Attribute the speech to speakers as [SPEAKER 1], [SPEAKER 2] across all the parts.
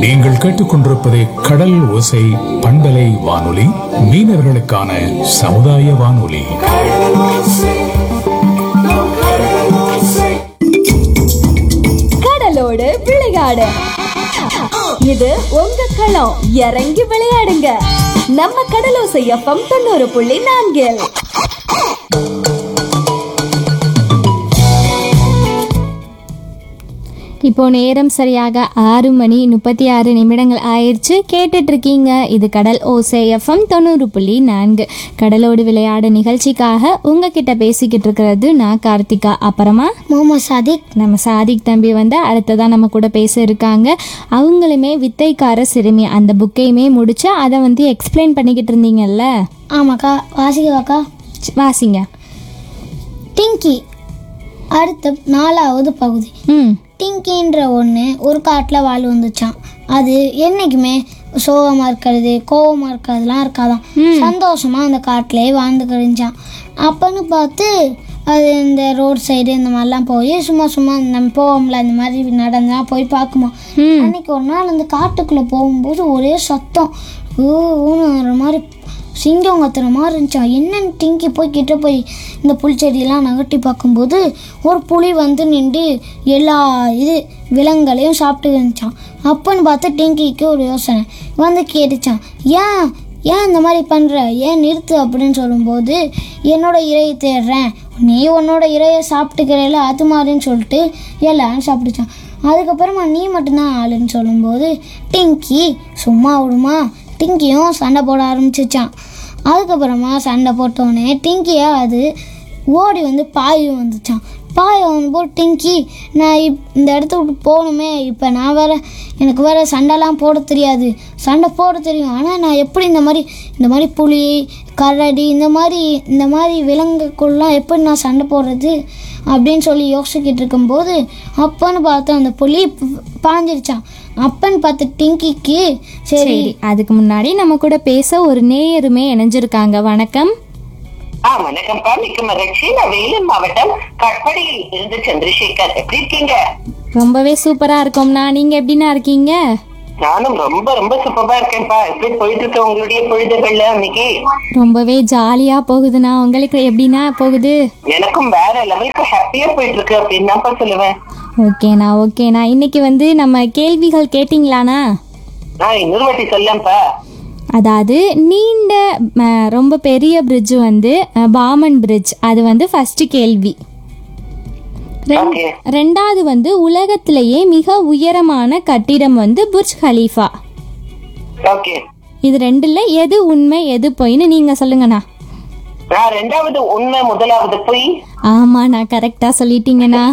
[SPEAKER 1] நீங்கள் கேட்டுக்கொண்டிருப்பது கடல் ஓசை பண்பலை வானொலி மீனவர்களுக்கான சமுதாய வானொலி
[SPEAKER 2] கடலோடு விளையாடு இது உங்க களம் இறங்கி விளையாடுங்க நம்ம கடலோசை எஃப்எம் தொண்ணூறு புள்ளி நான்கில்
[SPEAKER 3] இப்போ நேரம் சரியாக ஆறு மணி முப்பத்தி ஆறு நிமிடங்கள் ஆயிடுச்சு கேட்டுட்டு இருக்கீங்க இது கடல் ஓசை எஃப்எம் தொண்ணூறு புள்ளி நான்கு கடலோடு விளையாட நிகழ்ச்சிக்காக உங்ககிட்ட பேசிக்கிட்டு இருக்கிறது நான் கார்த்திகா அப்புறமா
[SPEAKER 4] முகமது சாதிக்
[SPEAKER 3] நம்ம சாதிக் தம்பி வந்து அடுத்ததான் நம்ம கூட பேச இருக்காங்க அவங்களுமே வித்தைக்கார சிறுமி அந்த புக்கையுமே முடிச்சு அதை வந்து எக்ஸ்பிளைன் பண்ணிக்கிட்டு இருந்தீங்கல்ல
[SPEAKER 4] ஆமாக்கா வாசிக்கவாக்கா
[SPEAKER 3] சி- வாசிங்க
[SPEAKER 4] டிங்கி அடுத்த நாலாவது பகுதி
[SPEAKER 3] ம்
[SPEAKER 4] டிங்கின்ற ஒன்று ஒரு காட்டில் வாழ் வந்துச்சான் அது என்றைக்குமே சோகமாக இருக்கிறது கோவமாக இருக்கிறதுலாம் இருக்காதாம் சந்தோஷமாக அந்த காட்டிலே வாழ்ந்து கழிஞ்சான் அப்பன்னு பார்த்து அது இந்த ரோட் சைடு இந்த மாதிரிலாம் போய் சும்மா சும்மா நம்ம போவோம்ல அந்த மாதிரி நடந்தா போய் பார்க்குமா அன்னைக்கு ஒரு நாள் அந்த காட்டுக்குள்ளே போகும்போது ஒரே சத்தம் ஊ ஊனுற மாதிரி சிங்கம் கத்துற மாதிரி இருந்துச்சான் என்னன்னு டிங்கி போய் கிட்ட போய் இந்த புல்செடியெல்லாம் நகட்டி பார்க்கும்போது ஒரு புலி வந்து நின்று எல்லா இது விலங்குகளையும் சாப்பிட்டு இருந்துச்சான் அப்பன்னு பார்த்து டிங்கிக்கு ஒரு யோசனை வந்து கேட்டுச்சான் ஏன் ஏன் இந்த மாதிரி பண்ணுற ஏன் நிறுத்து அப்படின்னு சொல்லும்போது என்னோட இறையை தேடுறேன் நீ உன்னோட இறையை சாப்பிட்டுக்கிறேல அது மாதிரின்னு சொல்லிட்டு எல்லாரும் சாப்பிட்டுச்சான் அதுக்கப்புறமா நீ மட்டும்தான் ஆளுன்னு சொல்லும்போது டிங்கி சும்மா விடுமா டிங்கியும் சண்டை போட ஆரம்பிச்சிச்சான் அதுக்கப்புறமா சண்டை போட்டோடனே டிங்கியை அது ஓடி வந்து பாய் வந்துச்சான் பாய் வரும்போது டிங்கி நான் இப் இந்த இடத்த விட்டு போகணுமே இப்போ நான் வேற எனக்கு வேற சண்டைலாம் போட தெரியாது சண்டை போட தெரியும் ஆனால் நான் எப்படி இந்த மாதிரி இந்த மாதிரி புலி கரடி இந்த மாதிரி இந்த மாதிரி விலங்குக்குள்ளலாம் எப்படி நான் சண்டை போடுறது அப்படின்னு சொல்லி யோசிச்சுக்கிட்டு இருக்கும்போது அப்பன்னு பார்த்து அந்த புலி ப- பாஞ்சிருச்சான் அப்பன்னு பார்த்து டிங்கிக்கு சரி
[SPEAKER 3] சரி அதுக்கு முன்னாடி நம்ம கூட பேச ஒரு நேயருமே இணைஞ்சிருக்காங்க வணக்கம்
[SPEAKER 5] ஆ வணக்கம்ப்பா மிக்க மகிழ்ச்சி நான் வேலூர் மாவட்டம் கட்படியில் இருந்து சந்திரசேகர் எப்படி இருக்கீங்க
[SPEAKER 3] ரொம்பவே சூப்பரா இருக்கோம்னா நீங்க எப்படிண்ணா இருக்கீங்க
[SPEAKER 5] நானும் ரொம்ப ரொம்ப சூப்பரா இருக்கேன்ப்பா எப்படி போயிட்டு இருக்க உங்களுடைய பொழுதுகள்ல அன்னைக்கு
[SPEAKER 3] ரொம்பவே ஜாலியா போகுதுண்ணா உங்களுக்கு எப்படிண்ணா போகுது
[SPEAKER 5] எனக்கும் வேற லெவலுக்கு ஹாப்பியா போயிட்டு இருக்கு அப்படின்னு தான்ப்பா சொல்லுவேன்
[SPEAKER 3] ஓகேண்ணா ஓகேண்ணா இன்னைக்கு வந்து நம்ம கேள்விகள் கேட்டிங்களாண்ணா
[SPEAKER 5] நான் இன்னொரு வாட்டி சொல்லப்பா
[SPEAKER 3] அதாவது நீண்ட ம, ரொம்ப பெரிய பிரிட்ஜ் வந்து அ, பாமன் பிரிட்ஜ் அது வந்து ஃபர்ஸ்ட் கேள்வி ரெண்-
[SPEAKER 5] Okay.
[SPEAKER 3] ரெண்டாவது வந்து உலகத்திலேயே மிக உயரமான கட்டிடம் வந்து புர்ஜ் கலீஃபா
[SPEAKER 5] ஓகே
[SPEAKER 3] இது ரெண்டுல எது உண்மை எது பொய்ன்னு நீங்க சொல்லுங்கண்ணா
[SPEAKER 5] நான் ரெண்டாவது உண்மை முதலாவது போய்
[SPEAKER 3] ஆமா நான் கரெக்டா சொல்லிட்டீங்கண்ணா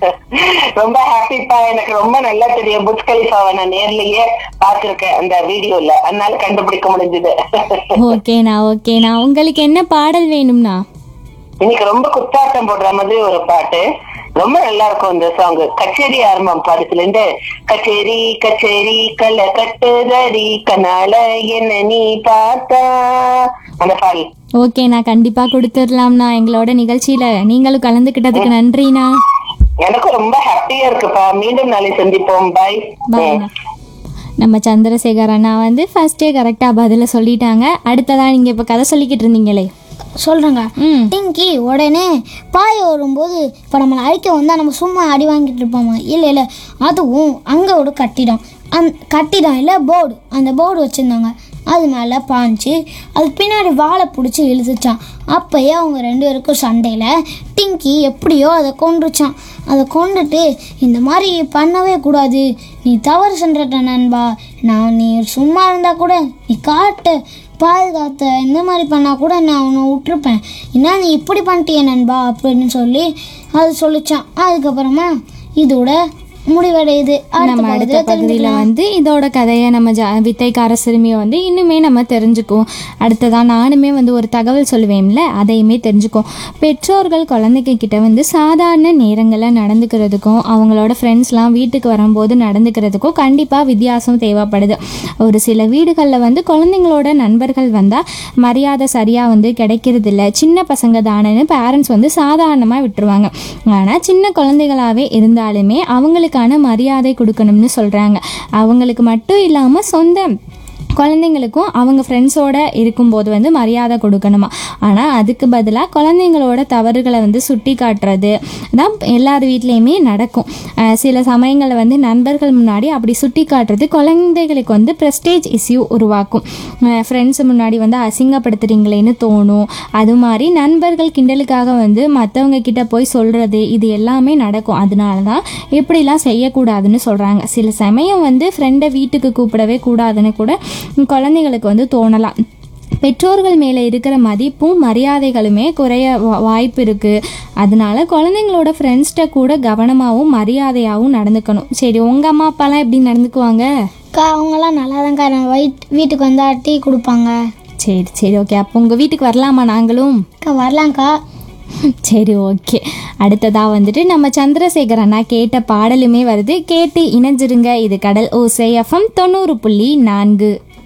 [SPEAKER 5] ரொம்ப ஹாப்பிப்பா எனக்கு ரொம்ப நல்லா தெரியும் புஜ் கலிஃபாவை நான் நேர்லயே பார்த்திருக்கேன் அந்த வீடியோல அதனால கண்டுபிடிக்க முடிஞ்சது
[SPEAKER 3] ஓகேண்ணா ஓகேண்ணா உங்களுக்கு என்ன பாடல் வேணும்ண்ணா
[SPEAKER 5] இன்னைக்கு ரொம்ப குத்தாட்டம் போடுற மாதிரி ஒரு பாட்டு ரொம்ப நல்லா இருக்கும் இந்த சாங் கச்சேரி ஆரம்பம் பாடத்துல இருந்து கச்சேரி கச்சேரி கல கட்டுதடி கனால என்ன நீ பார்த்தா அந்த பாடல்
[SPEAKER 3] ஓகேண்ணா கண்டிப்பா கொடுத்துடலாம்ண்ணா எங்களோட நிகழ்ச்சியில நீங்களும் கலந்துக்கிட்டதுக்கு நன்றிண்ணா
[SPEAKER 5] எனக்கும் ரொம்ப ஹாப்பியா இருக்குப்பா மீண்டும் நாளை சந்திப்போம் பாய்
[SPEAKER 3] பாய்ண்ணா நம்ம சந்திரசேகர் அண்ணா வந்து ஃபர்ஸ்டே கரெக்டாக பதில சொல்லிட்டாங்க அடுத்ததா நீங்கள் இப்போ கதை சொல்லிக்கிட்டு இருந்தீங்களே
[SPEAKER 4] சொல்கிறேங்க
[SPEAKER 3] ம்
[SPEAKER 4] டிங்கி உடனே பாய் வரும்போது இப்போ நம்மளை அழிக்க வந்தால் நம்ம சும்மா அடி வாங்கிட்டு இருப்போமா இல்லை இல்லை அதுவும் அங்கே ஒரு கட்டிடம் அந் கட்டிடம் இல்லை போர்டு அந்த போர்டு வச்சுருந்தாங்க அது மேலே பாஞ்சு அது பின்னாடி வாழை பிடிச்சி இழுத்துச்சான் அப்போயே அவங்க ரெண்டு பேருக்கும் சண்டையில் டிங்கி எப்படியோ அதை கொன்றுச்சான் அதை கொண்டுட்டு இந்த மாதிரி பண்ணவே கூடாது நீ தவறு சென்றட்ட நண்பா நான் நீ சும்மா இருந்தால் கூட நீ காட்ட பாதுகாத்த இந்த மாதிரி பண்ணால் கூட நான் உன்னை விட்டுருப்பேன் என்ன நீ இப்படி பண்ணிட்டிய நண்பா அப்படின்னு சொல்லி அது சொல்லிச்சான் அதுக்கப்புறமா இதோட முடிவடையுது
[SPEAKER 3] நம்ம அடுத்த
[SPEAKER 4] பகுதியில
[SPEAKER 3] பகுதியில்
[SPEAKER 4] தெரிஞ்சுக்கலாம்.
[SPEAKER 3] வந்து இதோட கதையை நம்ம ஜ வித்தைக்கார சிறுமியை வந்து இன்னுமே நம்ம தெரிஞ்சுக்குவோம் அடுத்ததாக நானுமே வந்து ஒரு தகவல் சொல்லுவேன்ல அதையுமே தெரிஞ்சுக்குவோம் பெற்றோர்கள் குழந்தைங்க கிட்ட வந்து சாதாரண நேரங்களில் நடந்துக்கிறதுக்கும் அவங்களோட ஃப்ரெண்ட்ஸ்லாம் வீட்டுக்கு வரும்போது நடந்துக்கிறதுக்கும் கண்டிப்பாக வித்தியாசம் தேவைப்படுது ஒரு சில வீடுகளில் வந்து குழந்தைங்களோட நண்பர்கள் வந்தால் மரியாதை சரியாக வந்து கிடைக்கிறது இல்ல சின்ன பசங்க தானேன்னு பேரண்ட்ஸ் வந்து சாதாரணமாக விட்டுருவாங்க ஆனால் சின்ன குழந்தைகளாகவே இருந்தாலுமே அவங்களுக்கான குழந்தைக்கான மரியாதை கொடுக்கணும்னு சொல்கிறாங்க அவங்களுக்கு மட்டும் இல்லாமல் சொந்த குழந்தைங்களுக்கும் அவங்க ஃப்ரெண்ட்ஸோட இருக்கும்போது வந்து மரியாதை கொடுக்கணுமா ஆனால் அதுக்கு பதிலாக குழந்தைங்களோட தவறுகளை வந்து சுட்டி காட்டுறது தான் எல்லார் வீட்லேயுமே நடக்கும் அஹ் சில சமயங்களில் வந்து நண்பர்கள் முன்னாடி அப்படி சுட்டி காட்டுறது குழந்தைகளுக்கு வந்து ப்ரெஸ்டேஜ் இஷ்யூ உருவாக்கும் ஃப்ரெண்ட்ஸ் முன்னாடி வந்து அசிங்கப்படுத்துறீங்களேன்னு தோணும் அது மாதிரி நண்பர்கள் கிண்டலுக்காக வந்து மற்றவங்க கிட்ட போய் சொல்கிறது இது எல்லாமே நடக்கும் அதனால தான் இப்படிலாம் செய்யக்கூடாதுன்னு சொல்கிறாங்க சில சமயம் வந்து ஃப்ரெண்டை வீட்டுக்கு கூப்பிடவே கூடாதுன்னு கூட குழந்தைங்களுக்கு வந்து தோணலாம் பெற்றோர்கள் மேலே இருக்கிற மதிப்பும் மரியாதைகளுமே குறைய வா- வாய்ப்பு இருக்குது அதனால குழந்தைங்களோட ஃப்ரெண்ட்ஸ்கிட்ட கூட கவனமாகவும் மரியாதையாகவும் நடந்துக்கணும் சரி உங்கள் அம்மா அப்பாலாம் எப்படி நடந்துக்குவாங்க
[SPEAKER 4] அக்கா அவங்கெல்லாம் நல்லா தான்க்கா வயிட் வீட்டுக்கு வந்தால் டீ கொடுப்பாங்க
[SPEAKER 3] சரி சரி ஓகே அப்போ உங்கள் வீட்டுக்கு வரலாமா நாங்களும்
[SPEAKER 4] அக்கா வரலாங்க்கா
[SPEAKER 3] சரி ஓகே அடுத்ததாக வந்துட்டு நம்ம சந்திரசேகர் அண்ணா கேட்ட பாடலுமே வருது கேட்டு இணைஞ்சிருங்க இது கடல் ஓசை எஃப்எம் தொண்ணூறு புள்ளி நான்கு